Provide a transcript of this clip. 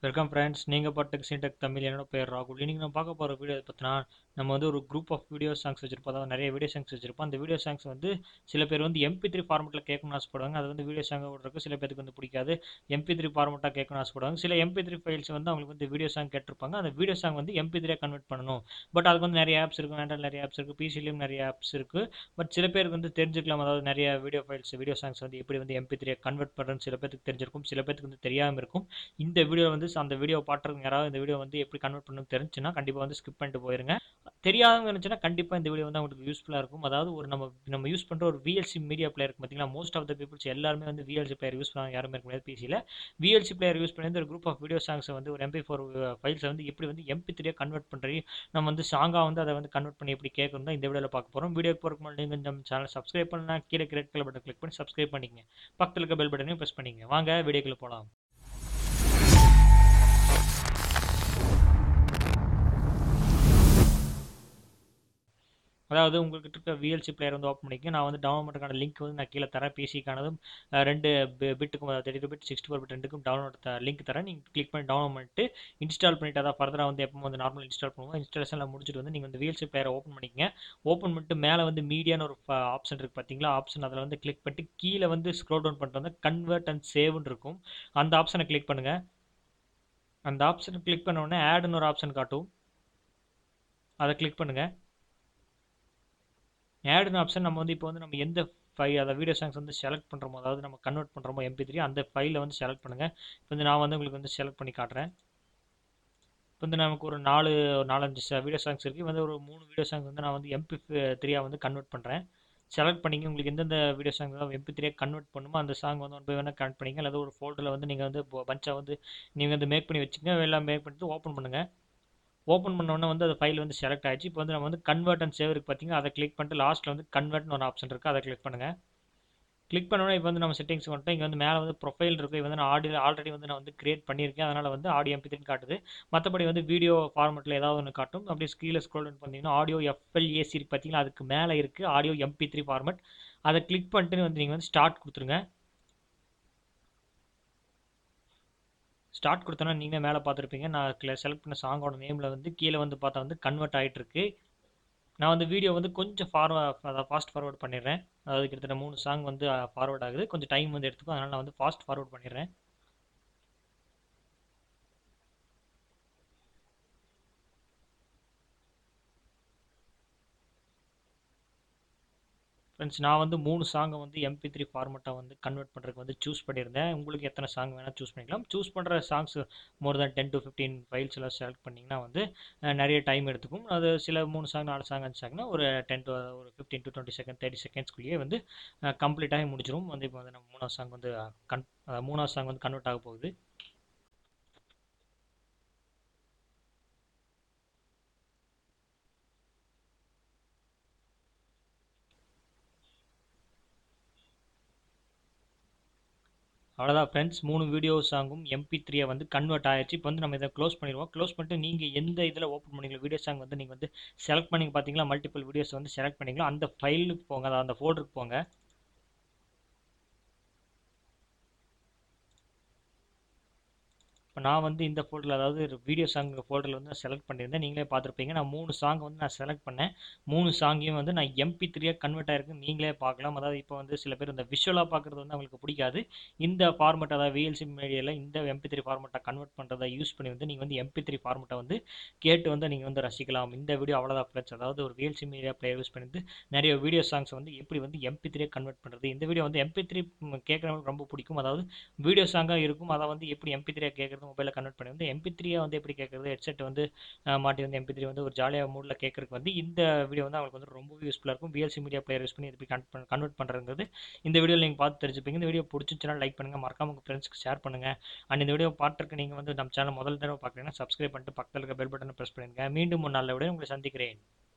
welcome friends நீங்கள் பாட்டுக்கு Syntec Tamil என்னோட பேர் ராகுல் இன்றைக்கி நம்ம பார்க்க போகிற வீடியோ பார்த்தினா நம்ம வந்து ஒரு குரூப் ஆஃப் வீடியோ சாங்ஸ் வச்சிருப்போம் அதாவது நிறைய வீடியோ சாங்ஸ் வச்சிருப்போம் அந்த வீடியோ சாங்ஸ் வந்து சில பேர் வந்து எம்பி த்ரீ ஃபார்மெட்டில் கேட்கணும்னு ஆசைப்படுவாங்க அது வந்து வீடியோ சாங்காக விட்றதுக்கு சில பேருக்கு வந்து பிடிக்காது எம்பி த்ரீ ஃபார்மெட்டாக கேட்கணும்னு ஆசைப்படுவாங்க சில எம்பி த்ரீ ஃபைல்ஸ் வந்து அவங்களுக்கு வந்து வீடியோ சாங் கேட்டிருப்பாங்க அந்த வீடியோ சாங் வந்து எம்பி த்ரீயாக கன்வெர்ட் பண்ணணும் பட் அதுக்கு வந்து நிறைய ஆப்ஸ் இருக்குது ஆண்ட்ராய்ட் நிறைய ஆப்ஸ் இருக்குது பிசிலையும் நிறைய ஆப்ஸ் இருக்குது பட் சில பேருக்கு வந்து தெரிஞ்சுக்கலாம் அதாவது நிறைய வீடியோ ஃபைல்ஸ் வீடியோ சாங்ஸ் வந்து எப்படி வந்து எம்பி த்ரீயை கன்வெர்ட் பண்ணுறதுன்னு சில பேருக்கு தெரிஞ்சிருக்கும் சில பேருக்கு வந்து தெரியாமல் இருக்கும் இந்த வீடியோ வந்து அந்த வீடியோ பாட்டுறவங்க யாராவது இந்த வீடியோ வந்து எப்படி கன்வெர்ட் பண்ணணும் தெரிஞ்சுன்னா கண்டிப்பாக வந்து ஸ்கிப் பண்ணிட்டு போயிருங்க தெரியாதவங்க இருந்துச்சுன்னா கண்டிப்பாக இந்த வீடியோ வந்து அவங்களுக்கு யூஸ்ஃபுல்லாக இருக்கும் அதாவது ஒரு நம்ம நம்ம யூஸ் பண்ணுற ஒரு விஎல்சி மீடியா பிளேயர் பார்த்தீங்கன்னா மோஸ்ட் ஆஃப் த பீப்புள்ஸ் எல்லாருமே வந்து விஎல்சி பிளேயர் யூஸ் பண்ணாங்க யாருமே இருக்க முடியாது பிசியில் விஎல்சி பிளேயர் யூஸ் பண்ணி ஒரு குரூப் ஆஃப் வீடியோ சாங்ஸை வந்து ஒரு எம்பி ஃபோர் ஃபைல்ஸை வந்து எப்படி வந்து எம்பி த்ரீயாக கன்வெர்ட் பண்ணுறீ நம்ம வந்து சாங்காக வந்து அதை வந்து கன்வெர்ட் பண்ணி எப்படி கேட்கணும் தான் இந்த வீடியோவில் பார்க்க போகிறோம் வீடியோ போகிறக்கு முன்னாடி நீங்கள் நம்ம சேனல் சப்ஸ்கிரைப் பண்ணலாம் கீழே கிரெட் கலர் பட்டன் கிளிக் பண்ணி சப்ஸ்கிரைப் பண்ணிக்கங்க பக்கத்தில் இருக்க பெல் பட்டனையும் ப்ரெஸ் பண்ணிங்க வாங்க வீடியோக்குள்ள போகலாம் அதாவது உங்களுக்கு இருக்க விஎல்சி பிளேயர் வந்து ஓப்பன் பண்ணிக்க நான் வந்து டவுன்லோட் பண்ணுறதுக்கான லிங்க் வந்து நான் கீழே தரேன் பிசிக்கானதும் ரெண்டு பிட்டுக்கும் thirty bit sixty four bit ரெண்டுக்கும் டவுன்லோட் த லிங்க் தரேன் நீங்கள் கிளிக் பண்ணி டவுன்லோட் பண்ணிட்டு இன்ஸ்டால் பண்ணிட்டு அதான் ஃபர்தராக வந்து எப்போ வந்து நார்மல் இன்ஸ்டால் பண்ணுவோம் இன்ஸ்டாலேஷனில் முடிச்சுட்டு வந்து நீங்கள் வந்து விஎல்சி பிளேயரை ஓப்பன் பண்ணிக்கங்க ஓப்பன் பண்ணிட்டு மேலே வந்து மீடியான்னு ஒரு ஆப்ஷன் இருக்குது பார்த்தீங்களா ஆப்ஷன் அதில் வந்து கிளிக் பண்ணிட்டு கீழே வந்து ஸ்க்ரோல் டவுன் பண்ணிட்டு வந்து கன்வெர்ட் அண்ட் சேவ்னு இருக்கும் அந்த ஆப்ஷனை கிளிக் பண்ணுங்கள் அந்த ஆப்ஷனை கிளிக் பண்ண உடனே ஆடுன்னு ஒரு ஆப்ஷன் காட்டும் அதை கிளிக் பண்ணுங்கள் ஆடுன்னு ஆப்ஷன் நம்ம வந்து இப்போ வந்து நம்ம எந்த ஃபை அதை வீடியோ சாங்ஸ் வந்து செலக்ட் பண்ணுறோமோ அதாவது நம்ம கன்வெர்ட் பண்ணுறோமோ எம்பி த்ரீ அந்த ஃபைலை வந்து செலக்ட் பண்ணுங்கள் இப்போ வந்து நான் வந்து உங்களுக்கு வந்து செலக்ட் பண்ணி காட்டுறேன் இப்போ வந்து நமக்கு ஒரு நாலு நாலஞ்சு வீடியோ சாங்ஸ் இருக்குது வந்து ஒரு மூணு வீடியோ சாங்ஸ் வந்து நான் வந்து எம்பி த்ரீயாக வந்து கன்வெர்ட் பண்ணுறேன் செலக்ட் பண்ணிங்க உங்களுக்கு எந்தெந்த வீடியோ சாங் தான் எம்பி த்ரீயாக கன்வெர்ட் பண்ணுமோ அந்த சாங் வந்து ஒன் பை ஒன்னாக கனெக்ட் பண்ணிங்க அல்லது ஒரு ஃபோல்டரில் வந்து நீங்கள் வந்து பஞ்சாக வந்து நீங்கள் வந்து மேக் பண்ணி வச்சுங்க எல்லாம் மேக் பண்ணிட்டு ஓப்பன் பண்ணுங்கள் ஓப்பன் பண்ணோன்னே வந்து அந்த ஃபைல் வந்து செலக்ட் ஆகிடுச்சு இப்போ வந்து நம்ம வந்து கன்வெர்ட் அண்ட் சேவ் இருக்குது பார்த்தீங்கன்னா அதை கிளிக் பண்ணிட்டு லாஸ்ட்டில் வந்து கன்வெர்ட்னு ஒரு ஆப்ஷன் இருக்குது அதை கிளிக் பண்ணுங்கள் கிளிக் பண்ணோன்னே இப்போ வந்து நம்ம செட்டிங்ஸ் வந்துட்டோம் இங்கே வந்து மேலே வந்து ப்ரொஃபைல் இருக்குது இது வந்து நான் ஆடியோ ஆல்ரெடி வந்து நான் வந்து கிரியேட் பண்ணியிருக்கேன் அதனால் வந்து ஆடியோ எம்பி காட்டுது மற்றபடி வந்து வீடியோ ஃபார்மெட்டில் ஏதாவது ஒன்று காட்டும் அப்படியே ஸ்கீல ஸ்க்ரோல் டவுன் பண்ணிங்கன்னா ஆடியோ எஃப்எல்ஏசி இருக்குது பார்த்தீங்கன்னா அதுக்கு மேலே இருக்குது ஆடியோ எம்பி த்ரீ ஃபார்மெட் அதை கிளிக் பண்ணிட்டு வந்து நீங்கள் வந்து ஸ்டார்ட் கொடுத்துருங்க ஸ்டார்ட் கொடுத்தோன்னா நீங்கள் மேலே பார்த்துருப்பீங்க நான் செலக்ட் பண்ண சாங்கோட நேமில் வந்து கீழே வந்து பார்த்தா வந்து கன்வெர்ட் ஆகிட்டுருக்கு நான் வந்து வீடியோ வந்து கொஞ்சம் ஃபார்வர்ட் அதாவது ஃபாஸ்ட் ஃபார்வர்ட் பண்ணிடுறேன் அதாவது கிட்டத்தட்ட மூணு சாங் வந்து ஃபார்வர்ட் ஆகுது கொஞ்சம் டைம் வந்து எடுத்துக்கும் அதனால் நான் வந்து ஃபாஸ்ட் ஃபார்வர்ட் பண்ணிடுறேன் ஃப்ரெண்ட்ஸ் நான் வந்து மூணு சாங்கை வந்து எம்பி த்ரீ ஃபார்மெட்டாக வந்து கன்வெர்ட் பண்ணுறதுக்கு வந்து சூஸ் பண்ணியிருந்தேன் உங்களுக்கு எத்தனை சாங் வேணால் சூஸ் பண்ணிக்கலாம் சூஸ் பண்ணுற songs more than ten to fifteen files எல்லாம் செலக்ட் பண்ணிங்கன்னா வந்து நிறைய டைம் எடுத்துக்கும் அது சில மூணு சாங் நாலு சாங் அஞ்சு சாங்னா ஒரு டென் டு ஒரு fifteen to twenty second thirty செகண்ட்ஸ்க்குள்ளேயே வந்து கம்ப்ளீட்டாகி முடிச்சிடும் வந்து இப்போ வந்து நம்ம மூணாவது சாங் வந்து கன் மூணாவது சாங் வந்து கன்வெர்ட் ஆக போகுது அவ்வளோதான் ஃப்ரெண்ட்ஸ் மூணு வீடியோ சாங்கும் எம்பி த்ரீயை வந்து கன்வெர்ட் ஆயிடுச்சு இப்போ வந்து நம்ம இதை க்ளோஸ் பண்ணிடுவோம் க்ளோஸ் பண்ணிட்டு நீங்கள் எந்த இதில் ஓப்பன் பண்ணிங்களோ வீடியோ சாங் வந்து நீங்கள் வந்து செலக்ட் பண்ணி பார்த்தீங்களா மல்டிபிள் வீடியோஸ் வந்து செலக்ட் பண்ணிங்களோ அந்த ஃபைலுக்கு போங்க அதாவது அந்த ஃபோல்டருக்கு போங்க இப்போ நான் வந்து இந்த ஃபோல்டரில் அதாவது வீடியோ சாங் ஃபோல்டரில் வந்து நான் செலக்ட் பண்ணியிருந்தேன் நீங்களே பார்த்துருப்பீங்க நான் மூணு சாங் வந்து நான் செலக்ட் பண்ணேன் மூணு சாங்கையும் வந்து நான் எம்பி த்ரீயாக கன்வெர்ட் ஆயிருக்கு நீங்களே பார்க்கலாம் அதாவது இப்போ வந்து சில பேர் இந்த விஷுவலாக பார்க்குறது வந்து அவங்களுக்கு பிடிக்காது இந்த ஃபார்மெட் அதாவது விஎல்சி மீடியாவில் இந்த எம்பி த்ரீ ஃபார்மெட்டை கன்வெர்ட் பண்ணுறதை யூஸ் பண்ணி வந்து நீங்கள் வந்து எம்பி த்ரீ ஃபார்மெட்டை வந்து கேட்டு வந்து நீங்கள் வந்து ரசிக்கலாம் இந்த வீடியோ அவ்வளோதான் ஃப்ரெண்ட்ஸ் அதாவது ஒரு விஎல்சி மீடியா பிளேயர் யூஸ் பண்ணி நிறைய வீடியோ சாங்ஸ் வந்து எப்படி வந்து எம்பி த்ரீ கன்வெர்ட் பண்ணுறது இந்த வீடியோ வந்து எம்பி த்ரீ கேட்குறவங்களுக்கு ரொம்ப பிடிக்கும் அதாவது வீடியோ சாங்காக இருக்கும் அதை வந்து எப்படி எம்பி த்ரீயாக கேட்குறது மொபைலில் கன்வெர்ட் பண்ணி வந்து எம்பி த்ரீயை வந்து எப்படி கேட்குறது ஹெட்செட் வந்து மாட்டி வந்து எம்பி த்ரீ வந்து ஒரு ஜாலியாக மூடில் கேட்குறதுக்கு வந்து இந்த வீடியோ வந்து அவங்களுக்கு வந்து ரொம்ப யூஸ்ஃபுல்லாக இருக்கும் விஎல்சி மீடியா பிளேயர் யூஸ் பண்ணி எப்படி கன்வெர்ட் பண்ணுறது இந்த வீடியோவில் நீங்கள் பார்த்து தெரிஞ்சுப்பீங்க இந்த வீடியோ பிடிச்சிச்சுன்னா லைக் பண்ணுங்கள் மறக்காம உங்கள் ஃப்ரெண்ட்ஸ்க்கு ஷேர் பண்ணுங்கள் அண்ட் இந்த வீடியோ பார்த்துருக்கு நீங்கள் வந்து நம்ம சேனல் முதல் தடவை பார்க்குறீங்கன்னா சப்ஸ்கிரைப் பண்ணிட்டு பக்கத்தில் இருக்க பெல் பட்டனை ப்ரெஸ் பண்ணுங்கள் மீண்டும் ஒரு நல்ல விட உங்களை சந்திக்கிறேன்